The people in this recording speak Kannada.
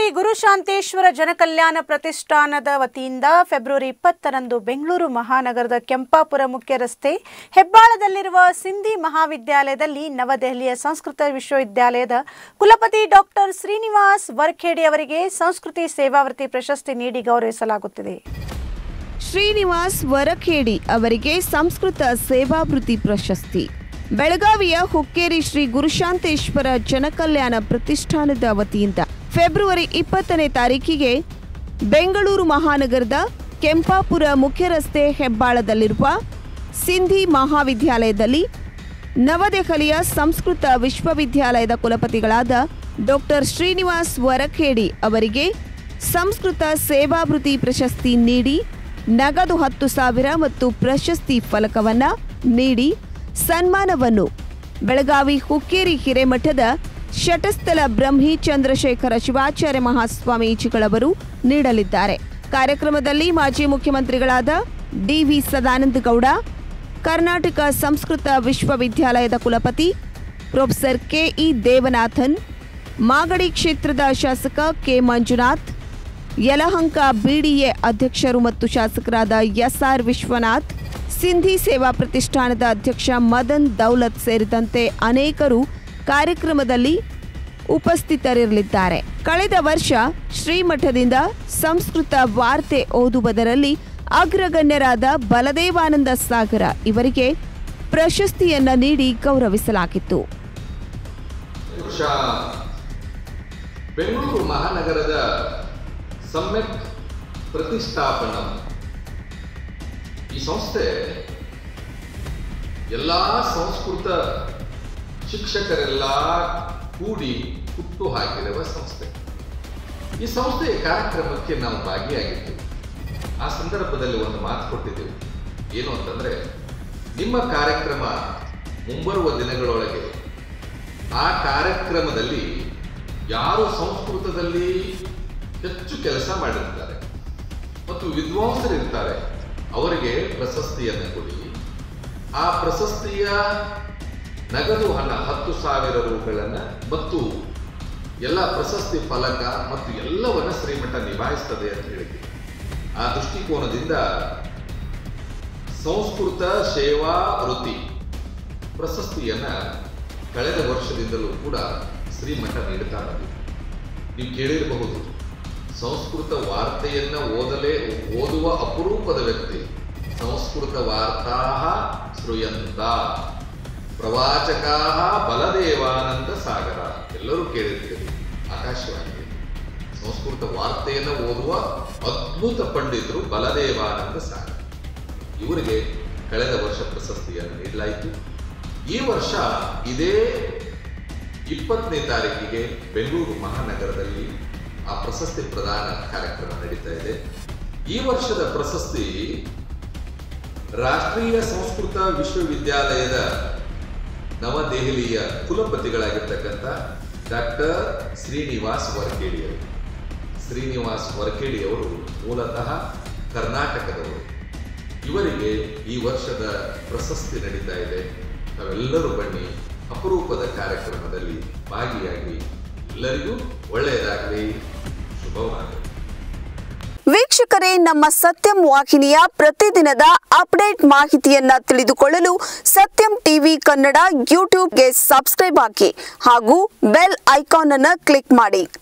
ಗುರುಶಾಂತೇಶ್ವರ ಜನಕಲ್ಯಾಣ ಪ್ರತಿಷ್ಠಾನದ ವತಿಯಿಂದ ಫೆಬ್ರವರಿ ಇಪ್ಪತ್ತರಂದು ಬೆಂಗಳೂರು ಮಹಾನಗರದ ಕೆಂಪಾಪುರ ಮುಖ್ಯ ರಸ್ತೆ ಹೆಬ್ಬಾಳದಲ್ಲಿರುವ ಸಿಂಧಿ ಮಹಾವಿದ್ಯಾಲಯದಲ್ಲಿ ನವದೆಹಲಿಯ ಸಂಸ್ಕೃತ ವಿಶ್ವವಿದ್ಯಾಲಯದ ಕುಲಪತಿ ಡಾಕ್ಟರ್ ಶ್ರೀನಿವಾಸ್ ವರ್ಖೇಡಿ ಅವರಿಗೆ ಸಂಸ್ಕೃತಿ ಸೇವಾವೃತ್ತಿ ಪ್ರಶಸ್ತಿ ನೀಡಿ ಗೌರವಿಸಲಾಗುತ್ತಿದೆ ಶ್ರೀನಿವಾಸ್ ವರಖೇಡಿ ಅವರಿಗೆ ಸಂಸ್ಕೃತ ಸೇವಾವೃತ್ತಿ ಪ್ರಶಸ್ತಿ ಬೆಳಗಾವಿಯ ಹುಕ್ಕೇರಿ ಶ್ರೀ ಗುರುಶಾಂತೇಶ್ವರ ಜನಕಲ್ಯಾಣ ಪ್ರತಿಷ್ಠಾನದ ವತಿಯಿಂದ ಫೆಬ್ರವರಿ ಇಪ್ಪತ್ತನೇ ತಾರೀಕಿಗೆ ಬೆಂಗಳೂರು ಮಹಾನಗರದ ಕೆಂಪಾಪುರ ಮುಖ್ಯ ರಸ್ತೆ ಹೆಬ್ಬಾಳದಲ್ಲಿರುವ ಸಿಂಧಿ ಮಹಾವಿದ್ಯಾಲಯದಲ್ಲಿ ನವದೆಹಲಿಯ ಸಂಸ್ಕೃತ ವಿಶ್ವವಿದ್ಯಾಲಯದ ಕುಲಪತಿಗಳಾದ ಡಾಕ್ಟರ್ ಶ್ರೀನಿವಾಸ್ ವರಖೇಡಿ ಅವರಿಗೆ ಸಂಸ್ಕೃತ ಸೇವಾವೃತ್ತಿ ಪ್ರಶಸ್ತಿ ನೀಡಿ ನಗದು ಹತ್ತು ಸಾವಿರ ಮತ್ತು ಪ್ರಶಸ್ತಿ ಫಲಕವನ್ನ ನೀಡಿ ಸನ್ಮಾನವನ್ನು ಬೆಳಗಾವಿ ಹುಕ್ಕೇರಿ ಹಿರೇಮಠದ ಶಟಸ್ಥಲ ಬ್ರಹ್ಮಿ ಚಂದ್ರಶೇಖರ ಶಿವಾಚಾರ್ಯ ಮಹಾಸ್ವಾಮೀಜಿಗಳವರು ನೀಡಲಿದ್ದಾರೆ ಕಾರ್ಯಕ್ರಮದಲ್ಲಿ ಮಾಜಿ ಮುಖ್ಯಮಂತ್ರಿಗಳಾದ ಡಿವಿ ಸದಾನಂದ ಗೌಡ ಕರ್ನಾಟಕ ಸಂಸ್ಕೃತ ವಿಶ್ವವಿದ್ಯಾಲಯದ ಕುಲಪತಿ ಪ್ರೊಫೆಸರ್ ಕೆಇ ದೇವನಾಥನ್ ಮಾಗಡಿ ಕ್ಷೇತ್ರದ ಶಾಸಕ ಕೆ ಮಂಜುನಾಥ್ ಯಲಹಂಕ ಬಿಡಿಎ ಅಧ್ಯಕ್ಷರು ಮತ್ತು ಶಾಸಕರಾದ ಎಸ್ಆರ್ ವಿಶ್ವನಾಥ್ ಸಿಂಧಿ ಸೇವಾ ಪ್ರತಿಷ್ಠಾನದ ಅಧ್ಯಕ್ಷ ಮದನ್ ದೌಲತ್ ಸೇರಿದಂತೆ ಅನೇಕರು ಕಾರ್ಯಕ್ರಮದಲ್ಲಿ ಉಪಸ್ಥಿತರಿರಲಿದ್ದಾರೆ ಕಳೆದ ವರ್ಷ ಶ್ರೀಮಠದಿಂದ ಸಂಸ್ಕೃತ ವಾರ್ತೆ ಓದುವುದರಲ್ಲಿ ಅಗ್ರಗಣ್ಯರಾದ ಬಲದೇವಾನಂದ ಸಾಗರ ಇವರಿಗೆ ಪ್ರಶಸ್ತಿಯನ್ನ ನೀಡಿ ಗೌರವಿಸಲಾಗಿತ್ತು ವರ್ಷ ಬೆಂಗಳೂರು ಮಹಾನಗರದ ಸಮ್ಯಕ್ ಪ್ರತಿಷ್ಠಾಪನ ಈ ಸಂಸ್ಥೆ ಎಲ್ಲ ಸಂಸ್ಕೃತ ಶಿಕ್ಷಕರೆಲ್ಲ ಕೂಡಿ ಹುಟ್ಟು ಹಾಕಿರುವ ಸಂಸ್ಥೆ ಈ ಸಂಸ್ಥೆಯ ಕಾರ್ಯಕ್ರಮಕ್ಕೆ ನಾವು ಭಾಗಿಯಾಗಿದ್ದೆವು ಆ ಸಂದರ್ಭದಲ್ಲಿ ಒಂದು ಮಾತು ಕೊಟ್ಟಿದ್ದೆವು ಏನು ಅಂತಂದ್ರೆ ನಿಮ್ಮ ಕಾರ್ಯಕ್ರಮ ಮುಂಬರುವ ದಿನಗಳೊಳಗೆ ಆ ಕಾರ್ಯಕ್ರಮದಲ್ಲಿ ಯಾರು ಸಂಸ್ಕೃತದಲ್ಲಿ ಹೆಚ್ಚು ಕೆಲಸ ಮಾಡಿರ್ತಾರೆ ಮತ್ತು ವಿದ್ವಾಂಸರಿರ್ತಾರೆ ಅವರಿಗೆ ಪ್ರಶಸ್ತಿಯನ್ನು ಕೊಡಿ ಆ ಪ್ರಶಸ್ತಿಯ ನಗದು ಹಣ ಹತ್ತು ಸಾವಿರ ರೂಗಳನ್ನು ಮತ್ತು ಎಲ್ಲ ಪ್ರಶಸ್ತಿ ಫಲಕ ಮತ್ತು ಎಲ್ಲವನ್ನ ಶ್ರೀಮಠ ನಿಭಾಯಿಸ್ತದೆ ಅಂತ ಹೇಳಿದ್ವಿ ಆ ದೃಷ್ಟಿಕೋನದಿಂದ ಸಂಸ್ಕೃತ ಸೇವಾ ವೃತ್ತಿ ಪ್ರಶಸ್ತಿಯನ್ನ ಕಳೆದ ವರ್ಷದಿಂದಲೂ ಕೂಡ ಶ್ರೀಮಠ ನೀಡುತ್ತಾ ಬಂದಿದೆ ನೀವು ಕೇಳಿರಬಹುದು ಸಂಸ್ಕೃತ ವಾರ್ತೆಯನ್ನ ಓದಲೇ ಓದುವ ಅಪರೂಪದ ವ್ಯಕ್ತಿ ಸಂಸ್ಕೃತ ವಾರ್ತಾ ಶ್ರೂಯಂತ ಪ್ರವಾಚಕಾ ಬಲದೇವಾನಂದ ಸಾಗರ ಎಲ್ಲರೂ ಕೇಳಿರ್ತೀರಿ ಆಕಾಶವಾಣಿ ಸಂಸ್ಕೃತ ವಾರ್ತೆಯನ್ನು ಓದುವ ಅದ್ಭುತ ಪಂಡಿತರು ಬಲದೇವಾನಂದ ಸಾಗರ ಇವರಿಗೆ ಕಳೆದ ವರ್ಷ ಪ್ರಶಸ್ತಿಯನ್ನು ನೀಡಲಾಯಿತು ಈ ವರ್ಷ ಇದೇ ಇಪ್ಪತ್ತನೇ ತಾರೀಕಿಗೆ ಬೆಂಗಳೂರು ಮಹಾನಗರದಲ್ಲಿ ಆ ಪ್ರಶಸ್ತಿ ಪ್ರದಾನ ಕಾರ್ಯಕ್ರಮ ನಡೀತಾ ಇದೆ ಈ ವರ್ಷದ ಪ್ರಶಸ್ತಿ ರಾಷ್ಟ್ರೀಯ ಸಂಸ್ಕೃತ ವಿಶ್ವವಿದ್ಯಾಲಯದ ನವದೆಹಲಿಯ ಕುಲಪತಿಗಳಾಗಿರ್ತಕ್ಕಂಥ ಡಾಕ್ಟರ್ ಶ್ರೀನಿವಾಸ್ ವರ್ಕೇಡಿಯವರು ಶ್ರೀನಿವಾಸ್ ವರ್ಕೇಡಿಯವರು ಮೂಲತಃ ಕರ್ನಾಟಕದವರು ಇವರಿಗೆ ಈ ವರ್ಷದ ಪ್ರಶಸ್ತಿ ನಡೀತಾ ಇದೆ ತಾವೆಲ್ಲರೂ ಬನ್ನಿ ಅಪರೂಪದ ಕಾರ್ಯಕ್ರಮದಲ್ಲಿ ಭಾಗಿಯಾಗಿ ಎಲ್ಲರಿಗೂ ಒಳ್ಳೆಯದಾಗಲಿ ಶುಭವಾಗಲಿ ವೀಕ್ಷಕರೇ ನಮ್ಮ ಸತ್ಯಂ ವಾಹಿನಿಯ ಪ್ರತಿದಿನದ ಅಪ್ಡೇಟ್ ಮಾಹಿತಿಯನ್ನ ತಿಳಿದುಕೊಳ್ಳಲು ಸತ್ಯಂ ಟಿವಿ ಕನ್ನಡ ಯೂಟ್ಯೂಬ್ಗೆ ಸಬ್ಸ್ಕ್ರೈಬ್ ಹಾಕಿ ಹಾಗೂ ಬೆಲ್ ಐಕಾನ್ ಅನ್ನು ಕ್ಲಿಕ್ ಮಾಡಿ